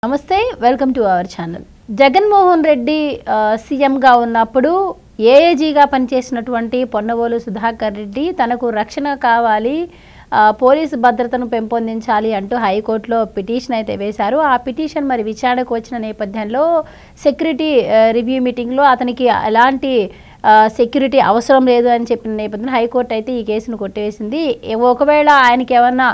నమస్తే welcome to our channel Jaganmohan Reddy ఆ, సీఎంగా ఉన్నప్పుడు ఏఏజీగా పనిచేసినటువంటి పొన్నవోలు సుధాకర్ రెడ్డి తనకు రక్షణ కావాలి ఆ, పోలీసు భద్రతను పెంపొందించాలి అంటూ హైకోర్టులో పిటిషన్ అయితే వేశారు ఆ పిటిషన్ మరి విచారణకు వచ్చిన నేపథ్యంలో సెక్యూరిటీ ఆ, రివ్యూ మీటింగ్లో అతనికి ఎలాంటి ఆ, సెక్యూరిటీ అవసరం లేదు అని చెప్పిన నేపథ్యంలో హైకోర్టు అయితే ఈ కేసును కొట్టివేసింది ఏ- ఒకవేళ ఆయనకి ఏమన్నా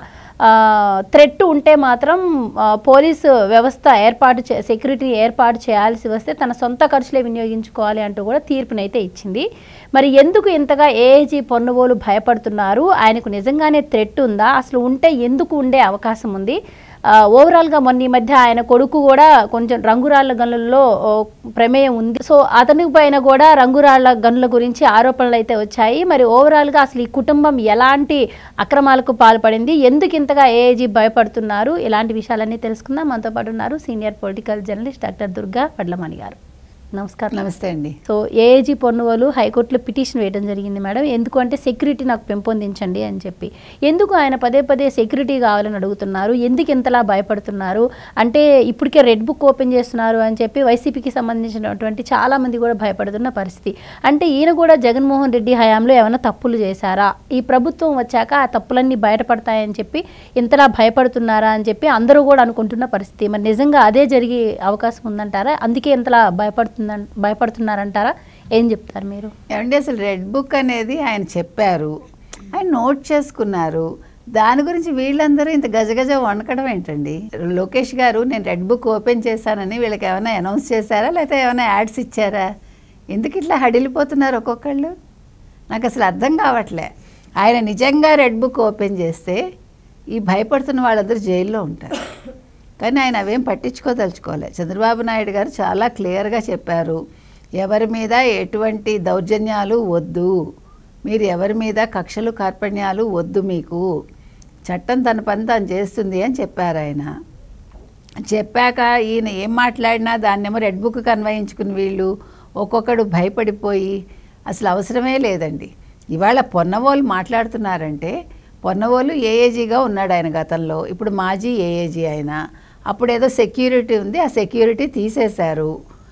థ్రెట్ ఉంటే మాత్రం ఆ, పోలీసు వ్యవస్థ ఏర్పాటు చే సెక్యూరిటీ ఏర్పాటు చేయాల్సి వస్తే తన సొంత ఖర్చులే వినియోగించుకోవాలి అంటూ కూడా తీర్పునైతే ఇచ్చింది మరి ఎందుకు ఇంతగా ఏఏజీ పొన్నుగోలు భయపడుతున్నారు ఆయనకు నిజంగానే థ్రెట్ ఉందా అసలు ఉంటే ఎందుకు ఉండే అవకాశం ఉంది ఆ, ఓవరాల్గా మొన్న ఈ మధ్య ఆయన కొడుకు కూడా కొంచెం రంగురాళ్ళ గనులలో ఓ, ప్రమేయం ఉంది సో అతని పైన కూడా రంగురాళ్ళ గనుల గురించి ఆరోపణలు అయితే వచ్చాయి మరి ఓవరాల్గా అసలు ఈ కుటుంబం ఎలాంటి అక్రమాలకు పాల్పడింది ఎందుకు ఇంతగా ఏఏజీ భయపడుతున్నారు ఇలాంటి విషయాలన్నీ తెలుసుకుందాం మనతో పాటు ఉన్నారు senior political journalist doctor Durga Vadlamani గారు నమస్కారం నమస్తే అండి సో ఏఏజీ పొన్నువలు హైకోర్టులో పిటిషన్ వేయడం జరిగింది మేడం ఎందుకు అంటే సెక్యూరిటీ నాకు పెంపొందించండి అని చెప్పి ఎందుకు ఆయన పదే పదే సెక్యూరిటీ కావాలని అడుగుతున్నారు ఎందుకు ఇంతలా భయపడుతున్నారు అంటే ఇప్పటికే రెడ్ బుక్ ఓపెన్ చేస్తున్నారు అని చెప్పి వైసీపీకి సంబంధించినటువంటి చాలా మంది కూడా భయపడుతున్న పరిస్థితి అంటే ఈయన కూడా జగన్మోహన్ రెడ్డి హయాంలో ఏమైనా తప్పులు చేశారా ఈ ప్రభుత్వం వచ్చాక ఆ తప్పులన్నీ బయటపడతాయని చెప్పి ఇంతలా భయపడుతున్నారా అని చెప్పి అందరూ కూడా అనుకుంటున్న పరిస్థితి మరి నిజంగా అదే జరిగే అవకాశం ఉందంటారా అందుకే ఇంతలా భయపడుతుంద భయపడుతున్నారంటారా ఏం చెప్తారు మీరు ఏమండి అసలు రెడ్ బుక్ అనేది ఆయన చెప్పారు ఆయన నోట్ చేసుకున్నారు దాని గురించి వీళ్ళందరూ ఇంత గజగజ వణకడం ఏంటండి లోకేష్ గారు నేను రెడ్ బుక్ ఓపెన్ చేశానని వీళ్ళకి ఏమైనా అనౌన్స్ చేశారా లేకపోతే ఏమైనా యాడ్స్ ఇచ్చారా ఎందుకు ఇట్లా హడిలిపోతున్నారు ఒక్కొక్కళ్ళు నాకు అసలు అర్థం కావట్లే ఆయన నిజంగా రెడ్ బుక్ ఓపెన్ చేస్తే ఈ భయపడుతున్న వాళ్ళందరూ జైల్లో ఉంటారు కానీ ఆయన అవేం పట్టించుకోదలుచుకోలే చంద్రబాబు నాయుడు గారు చాలా క్లియర్గా చెప్పారు ఎవరి మీద ఎటువంటి దౌర్జన్యాలు వద్దు మీరు ఎవరి మీద కక్షలు కార్పణ్యాలు వద్దు మీకు చట్టం తన పని తాను చేస్తుంది అని చెప్పారు ఆయన చెప్పాక ఈయన ఏం మాట్లాడినా దాన్నేమో రెడ్ బుక్ అన్వయించుకుని వీళ్ళు ఒక్కొక్కడు భయపడిపోయి అసలు అవసరమే లేదండి ఇవాళ పొన్నవోలు మాట్లాడుతున్నారంటే పొన్నవోలు ఏఏజీగా ఉన్నాడు ఆయన గతంలో ఇప్పుడు మాజీ ఏఏజీ ఆయన అప్పుడు ఏదో సెక్యూరిటీ ఉంది ఆ సెక్యూరిటీ తీసేశారు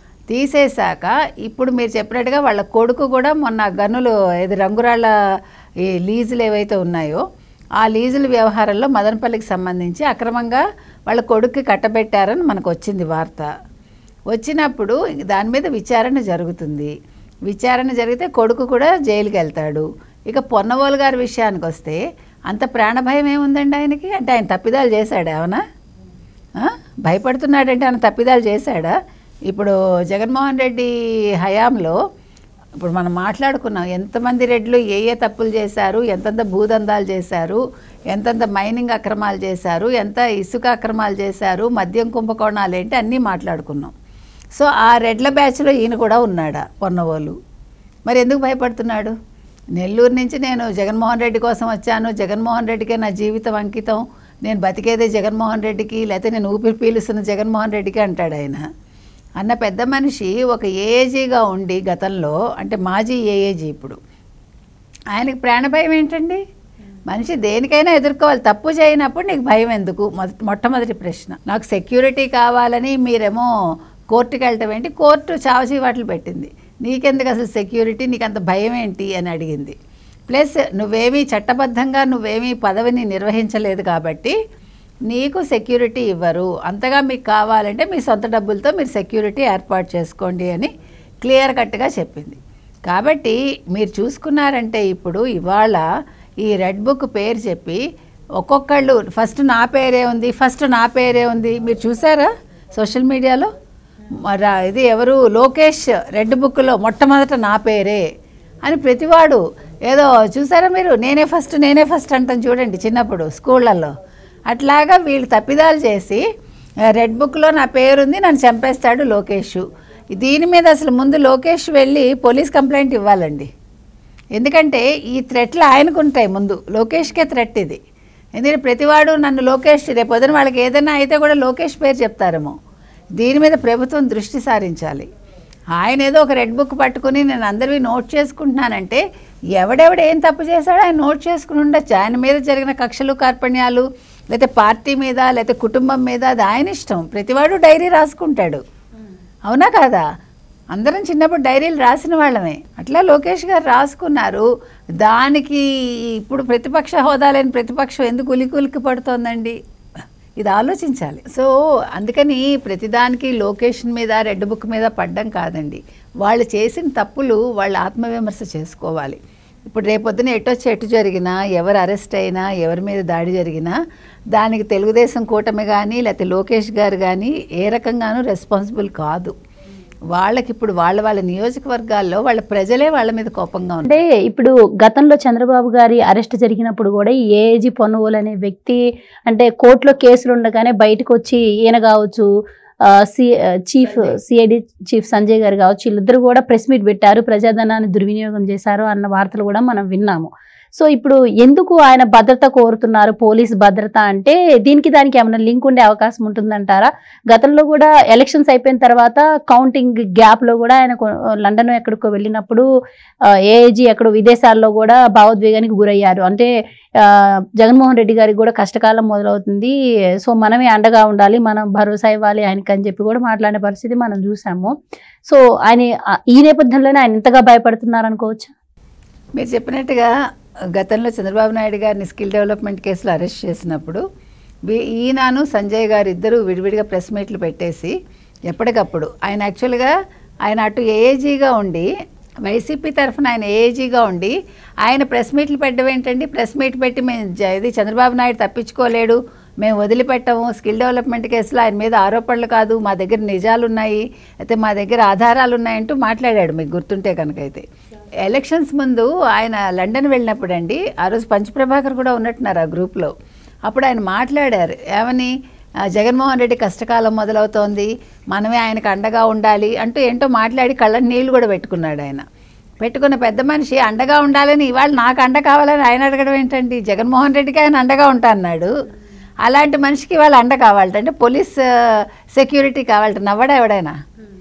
తీసేశాక ఇప్పుడు మీరు చెప్పినట్టుగా వాళ్ళ కొడుకు కూడా మొన్న గనులు ఏది రంగురాళ్ళ ఈ లీజులు ఏవైతే ఉన్నాయో ఆ లీజుల వ్యవహారంలో మదనపల్లికి సంబంధించి అక్రమంగా వాళ్ళ కొడుక్కి కట్టబెట్టారని మనకు వచ్చింది వార్త వచ్చినప్పుడు దాని మీద విచారణ జరుగుతుంది విచారణ జరిగితే కొడుకు కూడా జైలుకి వెళ్తాడు ఇక పొన్నవోలు గారి విషయానికి వస్తే అంత ప్రాణభయం ఏముందండి ఆయనకి అంటే ఆయన తప్పిదాలు చేశాడా ఏమన్నా ఆ? భయపడుతున్నాడంటే ఆయన తప్పిదాలు చేశాడా ఇప్పుడు జగన్మోహన్ రెడ్డి హయాంలో ఇప్పుడు మనం మాట్లాడుకున్నాం ఎంతమంది రెడ్లు ఏ ఏ తప్పులు చేశారు ఎంతెంత భూదందాలు చేశారు ఎంతెంత మైనింగ్ అక్రమాలు చేశారు ఎంత ఇసుక అక్రమాలు చేశారు మద్యం కుంభకోణాలు ఏంటి అన్నీ మాట్లాడుకున్నాం సో ఆ రెడ్ల బ్యాచ్లో ఈయన కూడా ఉన్నాడా పొన్నవోలు మరి ఎందుకు భయపడుతున్నాడు నెల్లూరు నుంచి నేను జగన్మోహన్ రెడ్డి కోసం వచ్చాను జగన్మోహన్ రెడ్డికే నా జీవితం అంకితం నేను బతికేదే జగన్మోహన్ రెడ్డికి లేకపోతే నేను ఊపిరి పీలుస్తున్న జగన్మోహన్ రెడ్డికి అంటాడు ఆయన అన్న పెద్ద మనిషి ఒక ఏఏజీగా ఉండి గతంలో అంటే మాజీ ఏఏజీ ఇప్పుడు ఆయనకి ప్రాణభయం ఏంటండి మనిషి దేనికైనా ఎదుర్కోవాలి తప్పు చేయనప్పుడు నీకు భయం ఎందుకు మొదటి మొట్టమొదటి ప్రశ్న నాకు సెక్యూరిటీ కావాలని మీరేమో కోర్టుకి వెళ్ళటం ఏంటి కోర్టు చావచీవాట్లు పెట్టింది నీకెందుకు అసలు సెక్యూరిటీ నీకు అంత భయం ఏంటి అని అడిగింది ప్లస్ నువ్వేమీ చట్టబద్ధంగా నువ్వేమీ పదవిని నిర్వహించలేదు కాబట్టి నీకు సెక్యూరిటీ ఇవ్వరు అంతగా మీకు కావాలంటే మీ సొంత డబ్బులతో మీరు సెక్యూరిటీ ఏర్పాటు చేసుకోండి అని క్లియర్ కట్గా చెప్పింది కాబట్టి మీరు చూసుకున్నారంటే ఇప్పుడు ఇవాళ ఈ రెడ్ బుక్ పేరు చెప్పి ఒక్కొక్కళ్ళు ఫస్ట్ నా పేరే ఉంది ఫస్ట్ నా పేరే ఉంది మీరు చూసారా సోషల్ మీడియాలో మరి ఇది ఎవరు లోకేష్ రెడ్ బుక్లో మొట్టమొదట నా పేరే అని ప్రతివాడు ఏదో చూసారా మీరు నేనే ఫస్ట్ నేనే ఫస్ట్ అంటాను చూడండి చిన్నప్పుడు స్కూళ్ళల్లో అట్లాగా వీళ్ళు తప్పిదాలు చేసి ఆ, రెడ్ బుక్లో నా పేరుంది నన్ను చంపేస్తాడు లోకేష్ దీని మీద అసలు ముందు లోకేష్ వెళ్ళి పోలీస్ కంప్లైంట్ ఇవ్వాలండి ఎందుకంటే ఈ థ్రెట్లు ఆయనకు ఉంటాయి ముందు లోకేష్కే థ్రెట్ ఇది ఎందుకంటే ప్రతివాడు నన్ను లోకేష్ రేపు పొద్దున వాళ్ళకి ఏదైనా అయితే కూడా లోకేష్ పేరు చెప్తారేమో దీని మీద ప్రభుత్వం దృష్టి సారించాలి ఆయన ఏదో ఒక రెడ్ బుక్ పట్టుకుని నేను అందరివి నోట్ చేసుకుంటున్నానంటే ఎవడెవడు ఏం తప్పు చేశాడో ఆయన నోట్ చేసుకుని ఉండొచ్చు ఆయన మీద జరిగిన కక్షలు కార్పణ్యాలు లేకపోతే పార్టీ మీద లేకపోతే కుటుంబం మీద అది ఆయన ఇష్టం ప్రతివాడు డైరీ రాసుకుంటాడు అవునా కాదా అందరం చిన్నప్పుడు డైరీలు రాసిన వాళ్ళమే అట్లా లోకేష్ గారు రాసుకున్నారు దానికి ఇప్పుడు ప్రతిపక్ష హోదా లేని ప్రతిపక్షం ఎందుకు ఉలికులికి పడుతోందండి ఇది ఆలోచించాలి సో అందుకని ప్రతిదానికి లొకేషన్ మీద రెడ్ బుక్ మీద పడ్డం కాదండి వాళ్ళు చేసిన తప్పులు వాళ్ళు ఆత్మవిమర్శ చేసుకోవాలి ఇప్పుడు రేపొద్దున ఎటొచ్చి ఎటు జరిగినా ఎవరు అరెస్ట్ అయినా ఎవరి మీద దాడి జరిగినా దానికి తెలుగుదేశం కూటమి కానీ లేకపోతే లోకేష్ గారు కానీ ఏ రకంగానూ రెస్పాన్సిబుల్ కాదు వాళ్ళకి ఇప్పుడు వాళ్ళ వాళ్ళ నియోజకవర్గాల్లో వాళ్ళ ప్రజలే వాళ్ళ మీద కోపంగా ఉన్నారు అంటే ఇప్పుడు గతంలో చంద్రబాబు గారి అరెస్ట్ జరిగినప్పుడు కూడా ఈ ఏఏజీ పొన్నవోలు అనే వ్యక్తి అంటే కోర్టులో కేసులు ఉండగానే బయటకు వచ్చి ఈయన కావచ్చు ఆ, C chief CID chief Sanjay గారు కావచ్చు వీళ్ళిద్దరు కూడా ప్రెస్ మీట్ పెట్టారు ప్రజాధనాన్ని దుర్వినియోగం చేశారు అన్న వార్తలు కూడా మనం విన్నాము సో ఇప్పుడు ఎందుకు ఆయన భద్రత కోరుతున్నారు పోలీస్ భద్రత అంటే దీనికి దానికి ఏమైనా లింక్ ఉండే అవకాశం ఉంటుందంటారా గతంలో కూడా ఎలక్షన్స్ అయిపోయిన తర్వాత కౌంటింగ్ గ్యాప్ లో కూడా ఆయన కొ- లండన్ ఎక్కడికో వెళ్ళినప్పుడు ఏఏజీ ఎక్కడో విదేశాల్లో కూడా భావోద్వేగానికి గురయ్యారు అంటే ఆ, జగన్మోహన్ రెడ్డి గారికి కూడా కష్టకాలం మొదలవుతుంది సో మనమే అండగా ఉండాలి మనం భరోసా ఇవ్వాలి ఆయనకి అని చెప్పి కూడా మాట్లాడే పరిస్థితి మనం చూసాము సో ఆయన ఆ, ఈ నేపథ్యంలోనే ఆయన ఇంతగా భయపడుతున్నారు అనుకోవచ్చు మీరు చెప్పినట్టుగా గతంలో చంద్రబాబు నాయుడు గారిని స్కిల్ డెవలప్మెంట్ కేసులో అరెస్ట్ చేసినప్పుడు వీ- ఈయనను సంజయ్ గారు ఇద్దరు విడివిడిగా ప్రెస్ మీట్లు పెట్టేసి ఎప్పటికప్పుడు ఆయన యాక్చువల్గా ఆయన అటు ఏఏజీగా ఉండి వైసీపీ తరఫున ఆయన ఏఏజీగా ఉండి ఆయన ప్రెస్ మీట్లు పెట్టడం ఏంటండి ప్రెస్ మీట్ పెట్టి మేము జ- ఇది చంద్రబాబు నాయుడు తప్పించుకోలేడు మేము వదిలిపెట్టము స్కిల్ డెవలప్మెంట్ కేసులో ఆయన మీద ఆరోపణలు కాదు మా దగ్గర నిజాలు ఉన్నాయి అయితే మా దగ్గర ఆధారాలు ఉన్నాయంటూ మాట్లాడాడు మీకు గుర్తుంటే కనుకైతే ఎలక్షన్స్ ముందు ఆయన లండన్ వెళ్ళినప్పుడు అండి ఆ రోజు పంచప్రభాకర్ కూడా ఉన్నట్టున్నారు ఆ గ్రూప్లో అప్పుడు ఆయన మాట్లాడారు ఏమని ఆ, జగన్మోహన్ రెడ్డి కష్టకాలం మొదలవుతోంది మనమే ఆయనకు అండగా ఉండాలి అంటూ ఏంటో మాట్లాడి కళ్ళని నీళ్ళు కూడా పెట్టుకున్నాడు ఆయన పెట్టుకున్న పెద్ద మనిషి అండగా ఉండాలని ఇవాళ నాకు అండ కావాలని ఆయన అడగడం ఏంటండి జగన్మోహన్ రెడ్డికి ఆయన అండగా ఉంటా అన్నాడు అలాంటి మనిషికి ఇవాళ అండ కావాలట అంటే పోలీస్ సెక్యూరిటీ కావాలట నవ్వడా ఎవడైనా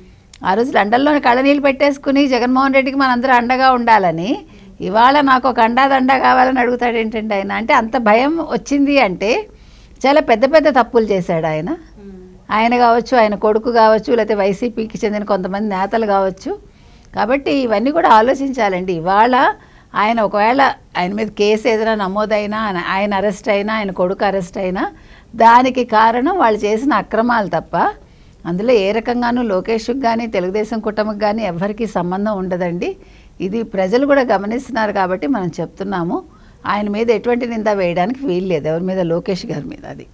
ఆ రోజు లండన్లోని కళ్ళనీళ్ళు పెట్టేసుకుని జగన్మోహన్ రెడ్డికి మనందరూ అండగా ఉండాలని ఇవాళ నాకు ఒక అండాదండ కావాలని అడుగుతాడు ఏంటండి ఆయన అంటే అంత భయం వచ్చింది అంటే చాలా పెద్ద పెద్ద తప్పులు చేశాడు ఆయన ఆయన కావచ్చు ఆయన కొడుకు కావచ్చు లేకపోతే వైసీపీకి చెందిన కొంతమంది నేతలు కావచ్చు కాబట్టి ఇవన్నీ కూడా ఆలోచించాలండి ఇవాళ ఆయన ఒకవేళ ఆయన మీద కేసు ఏదైనా నమోదైనా ఆయన- ఆయన అరెస్ట్ అయినా ఆయన కొడుకు అరెస్ట్ అయినా దానికి కారణం వాళ్ళు చేసిన అక్రమాలు తప్ప అందులో ఏ రకంగానూ లోకేష్కి కానీ తెలుగుదేశం కుటుంబకు కానీ ఎవ్వరికీ సంబంధం ఉండదండి ఇది ప్రజలు కూడా గమనిస్తున్నారు కాబట్టి మనం చెప్తున్నాము ఆయన మీద ఎటువంటి నింద వేయడానికి వీల్లేదు ఎవరి మీద లోకేష్ గారి మీద అది